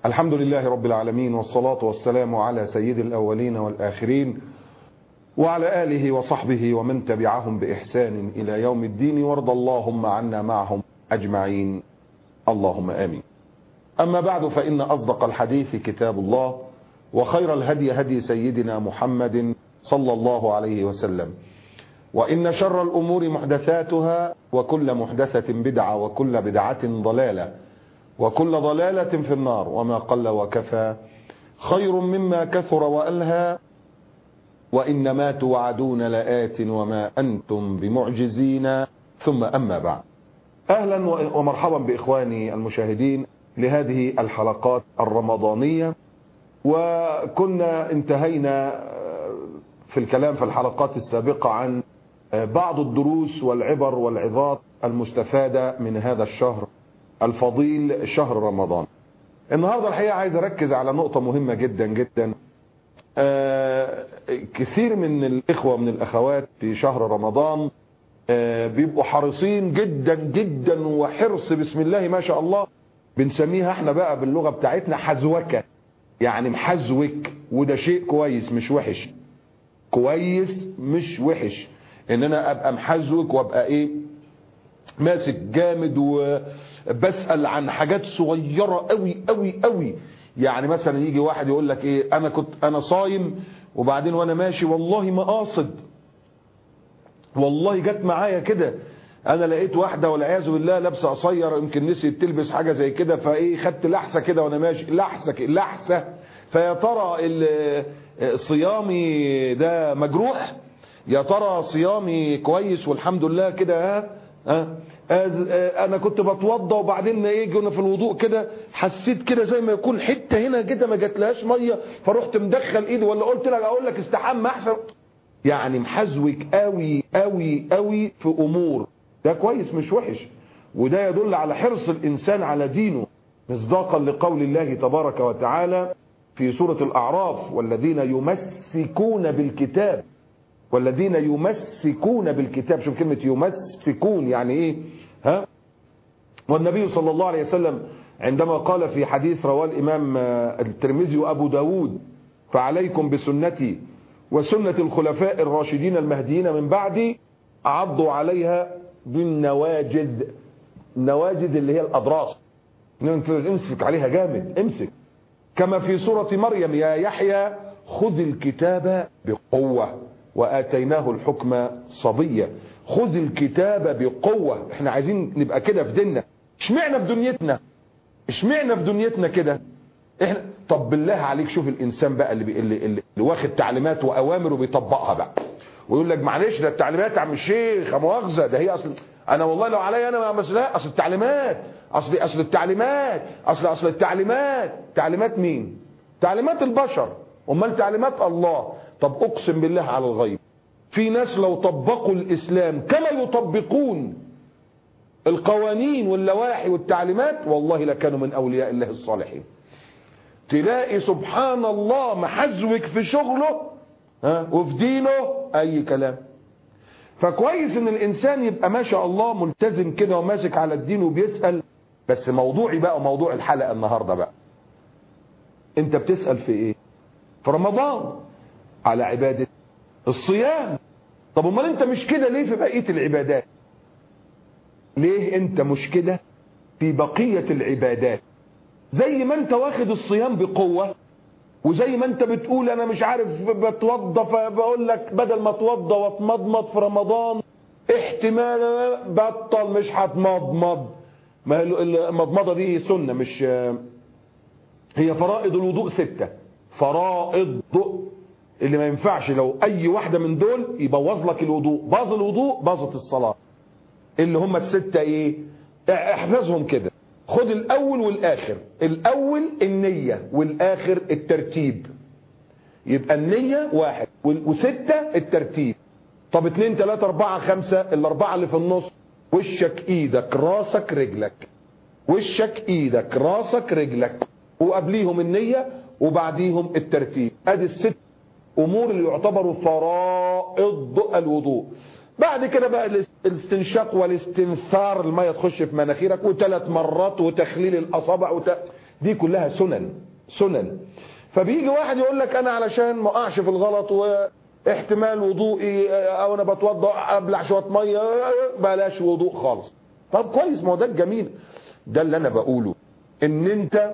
الحمد لله رب العالمين والصلاة والسلام على سيد الأولين والآخرين وعلى آله وصحبه ومن تبعهم بإحسان إلى يوم الدين وارض اللهم عنا معهم أجمعين اللهم آمين أما بعد فإن أصدق الحديث كتاب الله وخير الهدي هدي سيدنا محمد صلى الله عليه وسلم وإن شر الأمور محدثاتها وكل محدثة بدعة وكل بدعة ضلالة وكل ضلالة في النار وما قل وكفى خير مما كثر وألهى وإنما توعدون لآت وما أنتم بمعجزين ثم أما بعد أهلا ومرحبا بإخواني المشاهدين لهذه الحلقات الرمضانية وكنا انتهينا في الكلام في الحلقات السابقة عن بعض الدروس والعبر والعظات المستفادة من هذا الشهر الفضيل شهر رمضان النهاردة الحقيقة عايز أركز على نقطة مهمة جدا جدا كثير من الإخوة ومن الأخوات في شهر رمضان بيبقوا حريصين جدا جدا وحرص بسم الله ما شاء الله بنسميها احنا بقى باللغة بتاعتنا حزوكة يعني محزوك وده شيء كويس مش وحش كويس مش وحش ان انا ابقى محزوك وابقى ايه ماسك جامد وبسأل عن حاجات صغيرة قوي قوي قوي يعني مثلا يجي واحد يقول لك ايه انا كنت انا صايم وبعدين وانا ماشي والله ما قاصد والله جت معايا كده انا لقيت واحدة والعياذ بالله لابسه قصير يمكن نسيت تلبس حاجة زي كده فايه خدت لحسة كده وانا ماشي لحسة لحسة فيا ترى صيامي ده مجروح يا ترى صيامي كويس والحمد لله كده ها ها انا كنت بتوضى وبعدين يجي وانا في الوضوء كده حسيت كده زي ما يكون حته هنا كده ما جاتلهاش ميه فرحت مدخل ايدي ولا قلت لك اقول لك استحمى احسن يعني محزوك قوي قوي قوي في امور ده كويس مش وحش وده يدل على حرص الانسان على دينه مصداقا لقول الله تبارك وتعالى في سورة الأعراف والذين يمسكون بالكتاب والذين يمسكون بالكتاب شوف كلمة يمسكون يعني ايه ها والنبي صلى الله عليه وسلم عندما قال في حديث رواه الإمام الترمذي وأبو داود فعليكم بسنتي وسنة الخلفاء الراشدين المهديين من بعدي عضوا عليها بالنواجد النواجد اللي هي الأضراس امسك عليها جامد امسك كما في سورة مريم يا يحيى خذ الكتاب بقوة وآتيناه الحكم صبية خذ الكتاب بقوة احنا عايزين نبقى كده في ديننا اشمعنا في دنيتنا اشمعنا في دنيتنا كده احنا طب بالله عليك شوف الانسان بقى اللي, بي... اللي, اللي واخد تعليمات واوامر وبيطبقها بقى ويقول لك معلش ده التعليمات يا عم الشيخ مؤاخذه ده هي اصل انا والله لو عليا انا بس لا اصل التعليمات اصل اصل التعليمات اصل اصل التعليمات تعليمات مين تعليمات البشر امال تعليمات الله طب اقسم بالله على الغيب في ناس لو طبقوا الاسلام كما يطبقون القوانين واللوائح والتعليمات والله لكانوا من اولياء الله الصالحين تلاقي سبحان الله محزوك في شغله ها وفي دينه اي كلام فكويس ان الانسان يبقى ما شاء الله ملتزم كده وماسك على الدين وبيسأل بس موضوعي بقى موضوع الحلقة النهاردة بقى انت بتسأل في ايه في رمضان على عبادة الصيام طب امال انت مش كده ليه في بقية العبادات ليه انت مش كده في بقية العبادات زي ما انت واخد الصيام بقوة وزي ما انت بتقول انا مش عارف بتوضى فبقول لك بدل ما اتوضى واتمضمض في رمضان احتمال بطل مش هتمضمض ما المضمضه دي سنه مش هي فرائض الوضوء ستة فرائض اللي ما ينفعش لو اي واحدة من دول يبوظ لك الوضوء باظ الوضوء باظت الصلاة اللي هم الستة ايه احفظهم كده خد الاول والاخر الاول النية والاخر الترتيب يبقى النية واحد وستة الترتيب طب اتنين تلاتة اربعة خمسة الاربعة اللي في النص وشك ايدك راسك رجلك وشك ايدك راسك رجلك وقبليهم النية وبعديهم الترتيب ادي الست امور اللي يعتبروا فرائض الوضوء بعد كده بقى الاستنشاق والاستنثار المية تخش في مناخيرك وثلاث مرات وتخليل الاصابع وت... دي كلها سنن سنن فبيجي واحد يقول لك انا علشان ما اقعش في الغلط واحتمال وضوئي او انا بتوضا ابلع شويه ميه بلاش وضوء خالص طب كويس ما هو ده الجميل ده اللي انا بقوله ان انت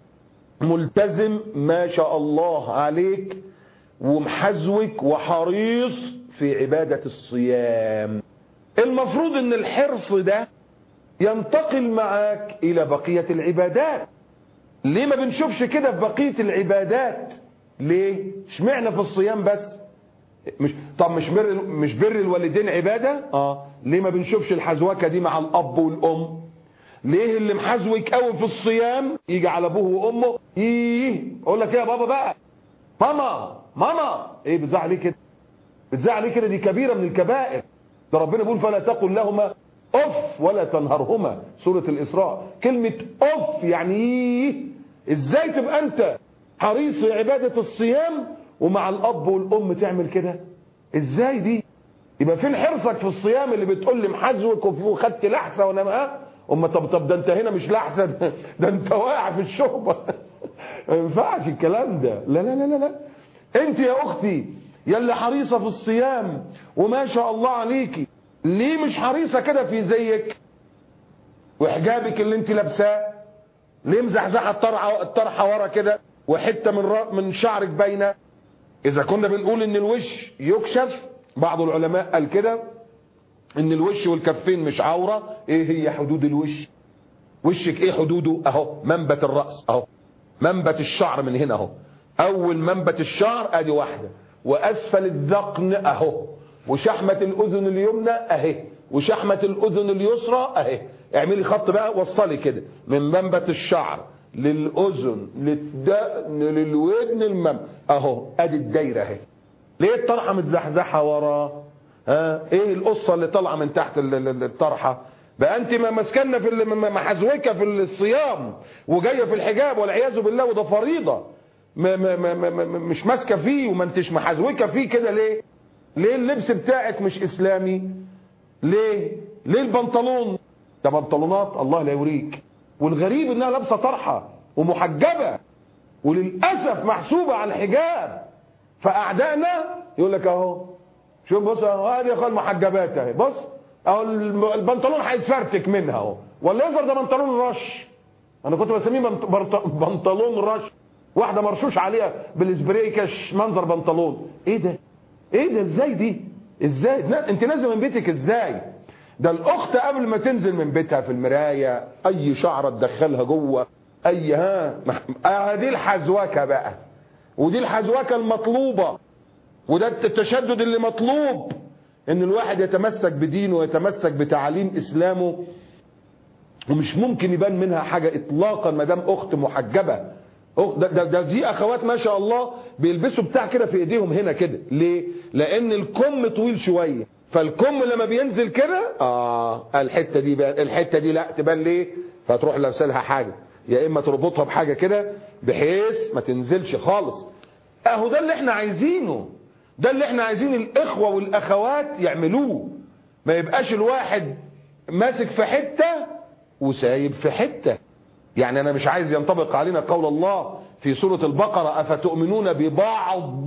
ملتزم ما شاء الله عليك ومحزوك وحريص في عبادة الصيام المفروض ان الحرص ده ينتقل معاك الى بقية العبادات ليه ما بنشوفش كده في بقية العبادات ليه اشمعنا في الصيام بس مش طب مش بر مش بر الوالدين عباده اه ليه ما بنشوفش الحزوكه دي مع الاب والام ليه اللي محزوك قوي في الصيام يجي على ابوه وامه ايه اقول لك ايه يا بابا بقى ماما ماما ايه بتزعل ليه كده بتزعل ليه كده دي كبيره من الكبائر ده ربنا بيقول فلا تقل لهما اف ولا تنهرهما سوره الاسراء كلمه اف يعني ايه ازاي تبقى انت حريص عباده الصيام ومع الاب والام تعمل كده ازاي دي يبقى فين حرصك في الصيام اللي بتقول لي محزوك وخدت لحسه وانا ما ام طب طب ده انت هنا مش لحسه ده, ده انت واقع في الشوربه ما ينفعش الكلام ده لا لا لا لا لا انت يا اختي يا اللي حريصه في الصيام وما شاء الله عليكي ليه مش حريصه كده في زيك وحجابك اللي انت لابساه ليه مزحزحه الطرحه الطرحه ورا كده وحته من را من شعرك باينه اذا كنا بنقول ان الوش يكشف بعض العلماء قال كده ان الوش والكفين مش عورة ايه هي حدود الوش وشك ايه حدوده اهو منبت الرأس اهو منبت الشعر من هنا اهو اول منبت الشعر ادي واحدة واسفل الذقن اهو وشحمة الاذن اليمنى اهي وشحمة الاذن اليسرى اهي اعملي خط بقى وصلي كده من منبت الشعر للاذن للدقن للودن المم اهو ادي الدايره اهي ليه الطرحه متزحزحه ورا ها ايه القصه اللي طالعه من تحت الطرحه بقى انت ما مسكنه في محزوكه في الصيام وجايه في الحجاب والعياذ بالله وده فريضه ما ما ما ما مش ماسكه فيه وما انتش محزوكه فيه كده ليه ليه اللبس بتاعك مش اسلامي ليه ليه البنطلون ده بنطلونات الله لا يوريك والغريب انها لابسه طرحه ومحجبه وللاسف محسوبه على الحجاب فاعدائنا يقول لك اهو شوف بص اهو ادي يا اخويا المحجبات اهي بص اهو البنطلون هيتفرتك منها اهو ولا يظهر ده بنطلون رش انا كنت بسميه بنطلون رش واحده مرشوش عليها بالسبراي كش منظر بنطلون ايه ده ايه ده ازاي دي ازاي انت نازله من بيتك ازاي ده الاخت قبل ما تنزل من بيتها في المرايه اي شعره تدخلها جوه اي ها اه دي الحزوكه بقى ودي الحزوكه المطلوبه وده التشدد اللي مطلوب ان الواحد يتمسك بدينه ويتمسك بتعاليم اسلامه ومش ممكن يبان منها حاجه اطلاقا ما دام اخت محجبه أخت ده, ده, ده دي اخوات ما شاء الله بيلبسوا بتاع كده في ايديهم هنا كده ليه لان الكم طويل شويه فالكم لما بينزل كده اه الحته دي بقى الحته دي لا تبان ليه فتروح لابسه لها حاجه يا اما تربطها بحاجه كده بحيث ما تنزلش خالص اهو ده اللي احنا عايزينه ده اللي احنا عايزين الاخوه والاخوات يعملوه ما يبقاش الواحد ماسك في حته وسايب في حته يعني انا مش عايز ينطبق علينا قول الله في سوره البقره افتؤمنون ببعض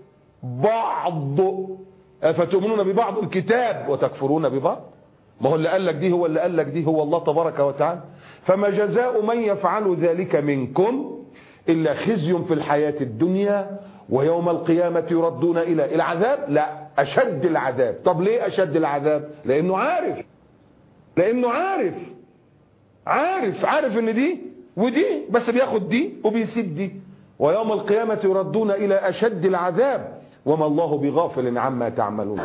بعض افتؤمنون ببعض الكتاب وتكفرون ببعض ما هو اللي قال لك دي هو اللي قال لك دي هو الله تبارك وتعالى فما جزاء من يفعل ذلك منكم الا خزي في الحياه الدنيا ويوم القيامة يردون إلى العذاب لا أشد العذاب طب ليه أشد العذاب لأنه عارف لأنه عارف عارف عارف ان دي ودي بس بياخد دي وبيسيب دي ويوم القيامة يردون إلى أشد العذاب وما الله بغافل عما تعملون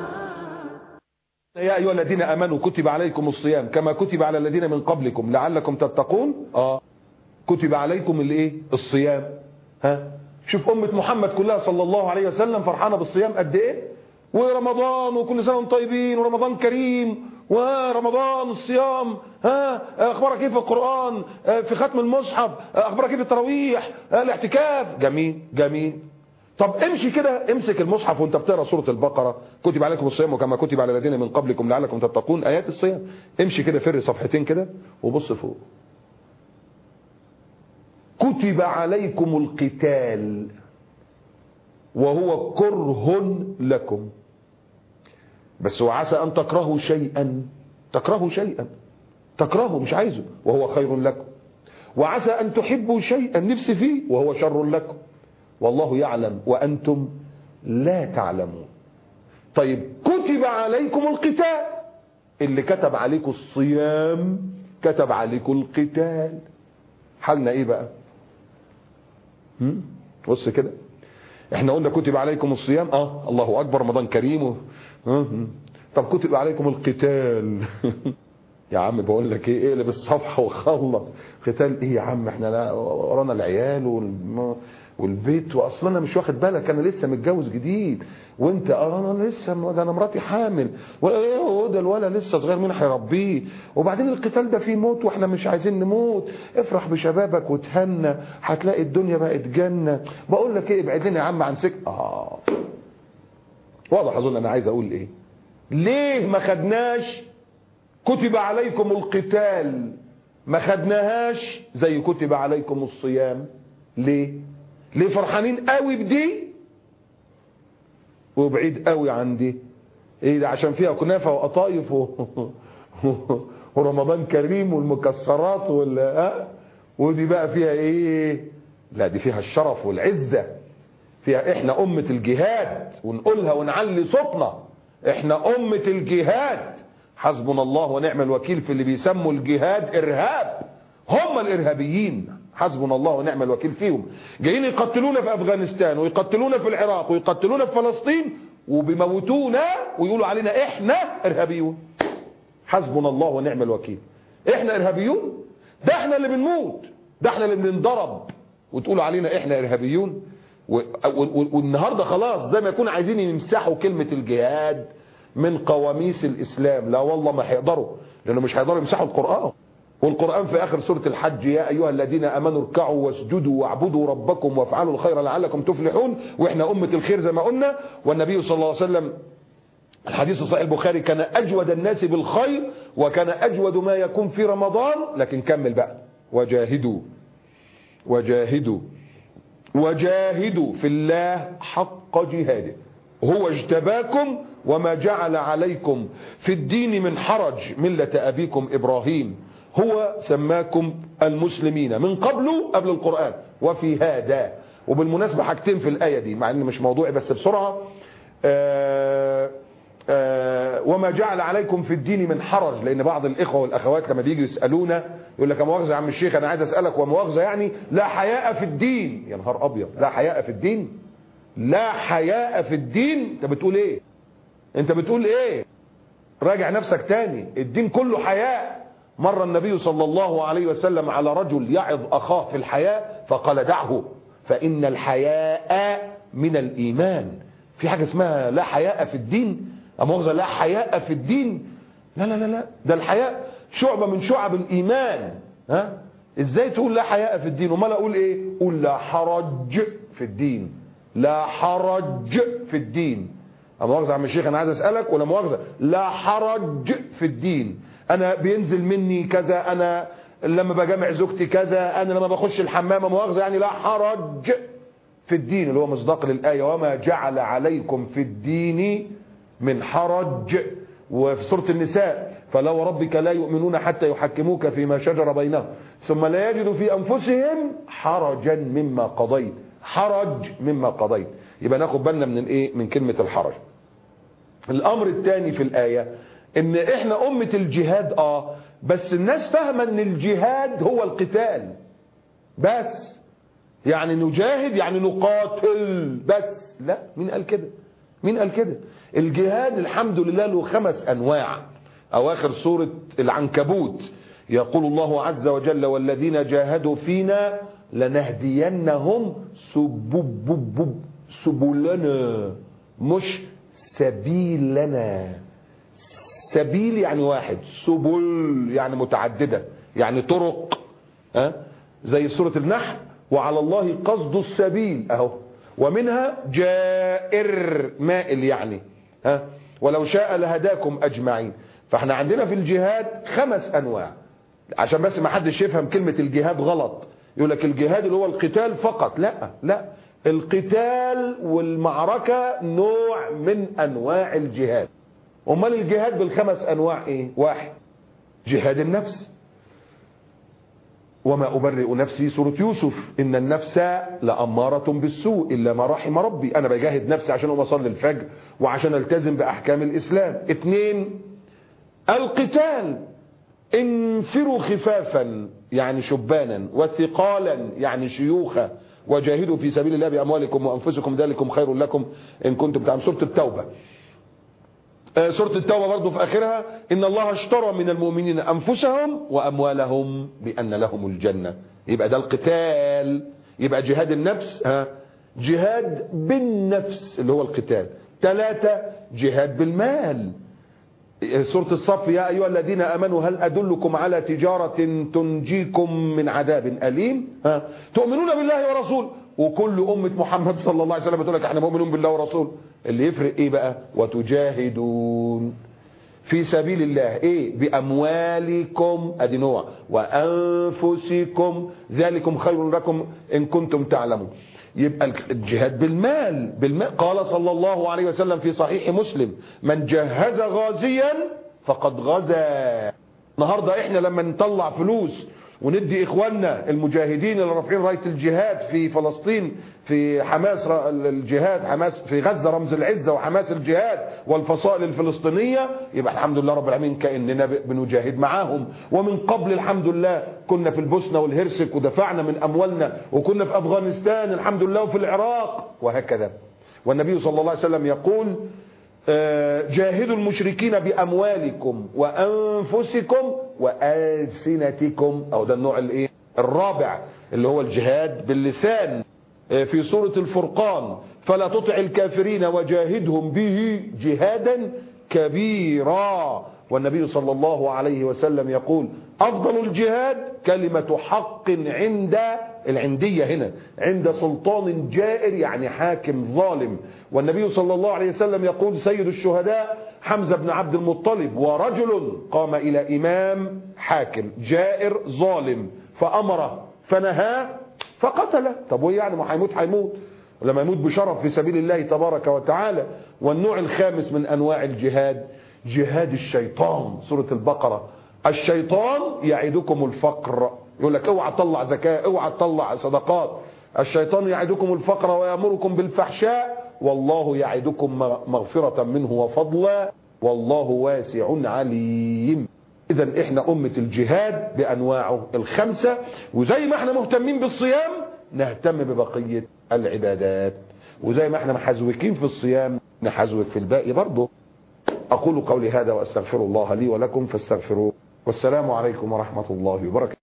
يا أيها الذين أمنوا كتب عليكم الصيام كما كتب على الذين من قبلكم لعلكم تتقون آه كتب عليكم الايه الصيام ها شوف أمة محمد كلها صلى الله عليه وسلم فرحانة بالصيام قد ايه ورمضان وكل سنة وانتم طيبين ورمضان كريم ورمضان الصيام ها اخبارك ايه في القرآن في ختم المصحف اخبارك ايه في التراويح الاعتكاف جميل جميل طب امشي كده امسك المصحف وانت بتقرا سوره البقره كتب عليكم الصيام وكما كتب على الذين من قبلكم لعلكم تتقون ايات الصيام امشي كده فر صفحتين كده وبص فوق كتب عليكم القتال وهو كره لكم بس وعسى أن تكرهوا شيئا تكرهوا شيئا تكرهوا مش عايزه وهو خير لكم وعسى أن تحبوا شيئا نفس فيه وهو شر لكم والله يعلم وأنتم لا تعلمون طيب كتب عليكم القتال اللي كتب عليكم الصيام كتب عليكم القتال حالنا ايه بقى هم؟ بص كده احنا قلنا كتب عليكم الصيام اه الله اكبر رمضان كريم و... اه طب كتب عليكم القتال يا عم بقول لك ايه اقلب الصفحه وخلص قتال ايه يا عم احنا لا ورانا العيال والم... والبيت واصلا انا مش واخد بالك انا لسه متجوز جديد وانت اه انا لسه ده انا مراتي حامل ولا ايه هو ده الولد لسه صغير مين هيربيه وبعدين القتال ده فيه موت واحنا مش عايزين نموت افرح بشبابك وتهنى هتلاقي الدنيا بقت جنه بقول لك ايه ابعد لنا يا عم عن سكه اه واضح اظن انا عايز اقول ايه ليه ما خدناش كتب عليكم القتال ما خدناهاش زي كتب عليكم الصيام ليه ليه فرحانين قوي بدي وبعيد قوي عن دي ايه ده عشان فيها كنافه وقطايف و... ورمضان كريم والمكسرات وال ها ودي بقى فيها ايه لا دي فيها الشرف والعزه فيها احنا امه الجهاد ونقولها ونعلي صوتنا احنا امه الجهاد حسبنا الله ونعم الوكيل في اللي بيسموا الجهاد ارهاب هم الارهابيين حسبنا الله ونعم الوكيل فيهم جايين يقتلونا في افغانستان ويقتلونا في العراق ويقتلونا في فلسطين وبيموتونا ويقولوا علينا احنا ارهابيون حسبنا الله ونعم الوكيل احنا ارهابيون ده احنا اللي بنموت ده احنا اللي بننضرب وتقولوا علينا احنا ارهابيون والنهارده خلاص زي ما يكون عايزين يمسحوا كلمه الجهاد من قواميس الاسلام لا والله ما هيقدروا لانه مش هيقدروا يمسحوا القران والقرآن في آخر سورة الحج يا أيها الذين أمنوا اركعوا واسجدوا واعبدوا ربكم وافعلوا الخير لعلكم تفلحون وإحنا أمة الخير زي ما قلنا والنبي صلى الله عليه وسلم الحديث الصحيح البخاري كان أجود الناس بالخير وكان أجود ما يكون في رمضان لكن كمل بقى وجاهدوا وجاهدوا وجاهدوا في الله حق جهاده هو اجتباكم وما جعل عليكم في الدين من حرج ملة أبيكم إبراهيم هو سماكم المسلمين من قبله قبل القرآن وفي هذا وبالمناسبة حاجتين في الآية دي مع ان مش موضوعي بس بسرعة آآ آآ وما جعل عليكم في الدين من حرج لان بعض الاخوة والاخوات لما بييجوا يسألونا يقول لك يا مؤاخذة يا عم الشيخ انا عايز اسألك ومؤاخذة يعني لا حياء في الدين يا نهار ابيض لا حياء في الدين لا حياء في الدين انت بتقول ايه انت بتقول ايه راجع نفسك تاني الدين كله حياء مر النبي صلى الله عليه وسلم على رجل يعظ أخاه في الحياء فقال دعه فإن الحياء من الإيمان في حاجة اسمها لا حياء في الدين أمغزة لا حياء في الدين لا لا لا لا ده الحياء شعبة من شعب الإيمان ها ازاي تقول لا حياء في الدين وما اقول ايه قول لا حرج في الدين لا حرج في الدين مؤاخذة يا عم الشيخ انا عايز اسالك ولا مؤاخذة لا حرج في الدين انا بينزل مني كذا انا لما بجامع زوجتي كذا انا لما بخش الحمام مؤاخذة يعني لا حرج في الدين اللي هو مصداق للآية وما جعل عليكم في الدين من حرج وفي سورة النساء فلا وربك لا يؤمنون حتى يحكموك فيما شجر بينهم ثم لا يجدوا في أنفسهم حرجا مما قضيت حرج مما قضيت يبقى ناخد بالنا من الايه من كلمة الحرج الامر الثاني في الآية ان احنا امة الجهاد اه بس الناس فاهمة ان الجهاد هو القتال بس يعني نجاهد يعني نقاتل بس لا مين قال كده مين قال كده الجهاد الحمد لله له خمس انواع اواخر سورة العنكبوت يقول الله عز وجل والذين جاهدوا فينا لنهدينهم سبب سبلنا مش سبيلنا سبيل يعني واحد سبل يعني متعددة يعني طرق أه؟ زي سورة النحل وعلى الله قصد السبيل اهو ومنها جائر مائل يعني ها أه؟ ولو شاء لهداكم اجمعين فاحنا عندنا في الجهاد خمس انواع عشان بس ما حدش يفهم كلمة الجهاد غلط يقول لك الجهاد اللي هو القتال فقط لا لا القتال والمعركة نوع من انواع الجهاد امال الجهاد بالخمس انواع ايه واحد جهاد النفس وما أبرئ نفسي سورة يوسف إن النفس لأمارة بالسوء إلا ما رحم ربي أنا بجاهد نفسي عشان أقوم أصلي الفجر وعشان ألتزم بأحكام الإسلام اتنين القتال انفروا خفافا يعني شبانا وثقالا يعني شيوخا وجاهدوا في سبيل الله بأموالكم وأنفسكم ذلكم خير لكم إن كنتم تعلمون سورة التوبة سورة التوبة برضو في آخرها إن الله اشترى من المؤمنين أنفسهم وأموالهم بأن لهم الجنة يبقى ده القتال يبقى جهاد النفس ها جهاد بالنفس اللي هو القتال ثلاثة جهاد بالمال سورة الصف يا أيها الذين أمنوا هل أدلكم على تجارة تنجيكم من عذاب أليم ها تؤمنون بالله ورسوله وكل أمة محمد صلى الله عليه وسلم بتقول لك احنا مؤمنون بالله ورسوله اللي يفرق ايه بقى وتجاهدون في سبيل الله ايه باموالكم ادي نوع وانفسكم ذلكم خير لكم ان كنتم تعلمون يبقى الجهاد بالمال بالمال قال صلى الله عليه وسلم في صحيح مسلم من جهز غازيا فقد غزا النهارده احنا لما نطلع فلوس وندي اخواننا المجاهدين اللي رافعين رايه الجهاد في فلسطين في حماس الجهاد حماس في غزه رمز العزه وحماس الجهاد والفصائل الفلسطينيه يبقى الحمد لله رب العالمين كاننا بنجاهد معاهم ومن قبل الحمد لله كنا في البوسنه والهرسك ودفعنا من اموالنا وكنا في افغانستان الحمد لله وفي العراق وهكذا والنبي صلى الله عليه وسلم يقول جاهدوا المشركين بأموالكم وأنفسكم وألسنتكم أو ده النوع الايه الرابع اللي هو الجهاد باللسان في سورة الفرقان فلا تطع الكافرين وجاهدهم به جهادا كبيرا والنبي صلى الله عليه وسلم يقول أفضل الجهاد كلمة حق عند العندية هنا عند سلطان جائر يعني حاكم ظالم والنبي صلى الله عليه وسلم يقول سيد الشهداء حمزة بن عبد المطلب ورجل قام إلى إمام حاكم جائر ظالم فأمره فنهاه فقتله طب وإيه يعني ما هيموت هيموت لما يموت بشرف في سبيل الله تبارك وتعالى والنوع الخامس من أنواع الجهاد جهاد الشيطان سورة البقرة الشيطان يعدكم الفقر يقول لك اوعى تطلع زكاة اوعى تطلع صدقات الشيطان يعدكم الفقر ويأمركم بالفحشاء والله يعدكم مغفرة منه وفضلا والله واسع عليم اذا احنا امة الجهاد بانواعه الخمسة وزي ما احنا مهتمين بالصيام نهتم ببقية العبادات وزي ما احنا محزوكين في الصيام نحزوك في الباقي برضه اقول قولي هذا واستغفر الله لي ولكم فاستغفروه والسلام عليكم ورحمة الله وبركاته